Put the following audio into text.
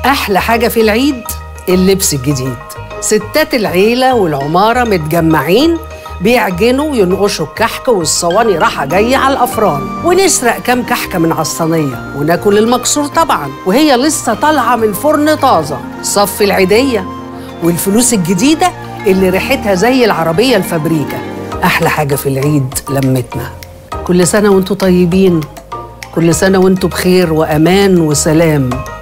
أحلى حاجة في العيد اللبس الجديد ستات العيلة والعمارة متجمعين بيعجنوا وينقشوا الكحك والصواني راحة جاية على الأفران ونسرق كام كحكة من على الصينية وناكل المكسور طبعا وهي لسه طالعة من فرن طازة صف العيدية والفلوس الجديدة اللي ريحتها زي العربية الفابريكا أحلى حاجة في العيد لمتنا كل سنة وانتوا طيبين كل سنة وانتوا بخير وأمان وسلام